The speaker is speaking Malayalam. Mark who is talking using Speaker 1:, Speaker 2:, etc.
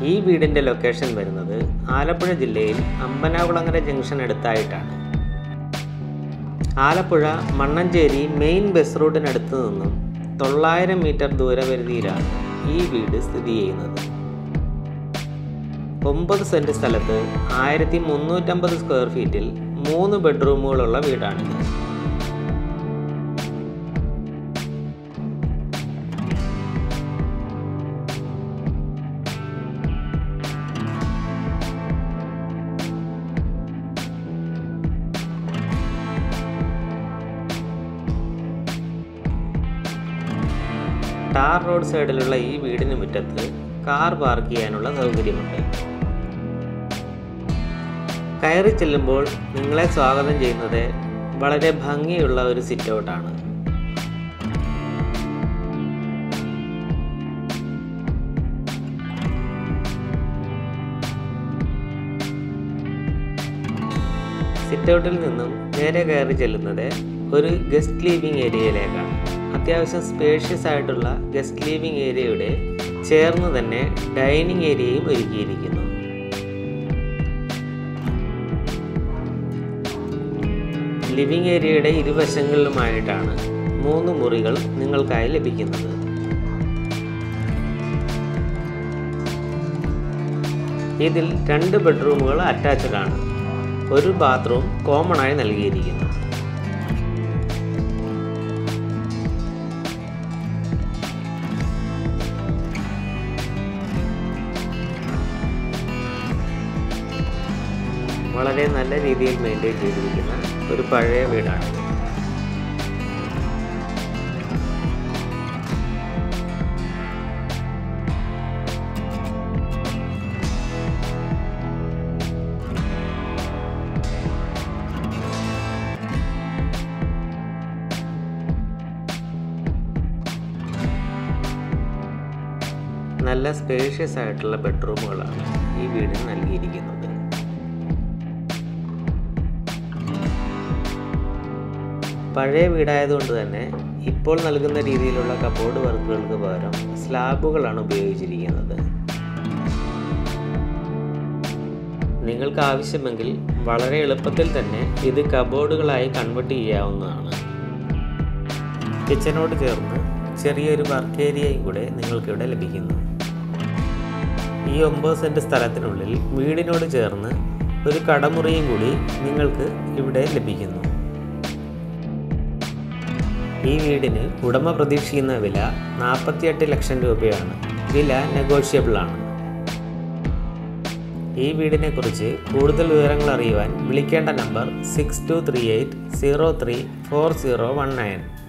Speaker 1: ഈ വീടിൻ്റെ ലൊക്കേഷൻ വരുന്നത് ആലപ്പുഴ ജില്ലയിൽ അമ്പനാകുളങ്ങര ജംഗ്ഷൻ അടുത്തായിട്ടാണ് ആലപ്പുഴ മണ്ണഞ്ചേരി മെയിൻ ബസ് റൂട്ടിനടുത്ത് നിന്നും തൊള്ളായിരം മീറ്റർ ദൂരപരിധിയിലാണ് ഈ വീട് സ്ഥിതി ചെയ്യുന്നത് ഒമ്പത് സെൻറ്റ് സ്ഥലത്ത് ആയിരത്തി മുന്നൂറ്റമ്പത് സ്ക്വയർ ഫീറ്റിൽ മൂന്ന് ബെഡ്റൂമുകളുള്ള വീടാണിത് ടാർ റോഡ് സൈഡിലുള്ള ഈ വീടിന് മുറ്റത്ത് കാർ പാർക്ക് ചെയ്യാനുള്ള സൗകര്യമുണ്ട് കയറി ചെല്ലുമ്പോൾ നിങ്ങളെ സ്വാഗതം ചെയ്യുന്നത് വളരെ ഭംഗിയുള്ള ഒരു സിറ്റ് ഔട്ടാണ് സിറ്റ് ഔട്ടിൽ നിന്നും നേരെ കയറി ചെല്ലുന്നത് ഒരു ഗസ്റ്റ് ലീവിംഗ് ഏരിയയിലേക്കാണ് അത്യാവശ്യം സ്പേഷ്യസ് ആയിട്ടുള്ള ഗസ്റ്റ് ലീവിംഗ് ഏരിയയുടെ ചേർന്ന് തന്നെ ഡൈനിങ് ഏരിയയും ഒരുക്കിയിരിക്കുന്നു ലിവിംഗ് ഏരിയയുടെ ഇരുവശങ്ങളിലുമായിട്ടാണ് മൂന്ന് മുറികൾ നിങ്ങൾക്കായി ലഭിക്കുന്നത് ഇതിൽ രണ്ട് ബെഡ്റൂമുകൾ അറ്റാച്ച്ഡ് ആണ് ഒരു ബാത്റൂം കോമൺ ആയി നൽകിയിരിക്കുന്നു വളരെ നല്ല രീതിയിൽ മെയിൻറ്റെയിൻ ചെയ്തിരിക്കുന്ന ഒരു പഴയ വീടാണ് നല്ല സ്പേഷ്യസ് ആയിട്ടുള്ള ബെഡ്റൂമുകളാണ് ഈ വീടിന് നൽകിയിരിക്കുന്നത് പഴയ വീടായതുകൊണ്ട് തന്നെ ഇപ്പോൾ നൽകുന്ന രീതിയിലുള്ള കബോർഡ് വർക്കുകൾക്ക് പകരം സ്ലാബുകളാണ് ഉപയോഗിച്ചിരിക്കുന്നത് നിങ്ങൾക്ക് ആവശ്യമെങ്കിൽ വളരെ എളുപ്പത്തിൽ തന്നെ ഇത് കബോർഡുകളായി കൺവെർട്ട് ചെയ്യാവുന്നതാണ് കിച്ചനോട് ചേർന്ന് ചെറിയൊരു വർക്ക് ഏരിയയും കൂടെ നിങ്ങൾക്കിവിടെ ലഭിക്കുന്നു ഈ ഒമ്പത് സെൻറ്റ് സ്ഥലത്തിനുള്ളിൽ വീടിനോട് ചേർന്ന് ഒരു കടമുറിയും കൂടി നിങ്ങൾക്ക് ഇവിടെ ലഭിക്കുന്നു ഈ വീടിന് ഉടമ പ്രതീക്ഷിക്കുന്ന വില നാൽപ്പത്തിയെട്ട് ലക്ഷം രൂപയാണ് വില നെഗോഷ്യബിൾ ആണ് ഈ വീടിനെക്കുറിച്ച് കൂടുതൽ വിവരങ്ങൾ അറിയുവാൻ വിളിക്കേണ്ട number six two three eight zero three four zero one nine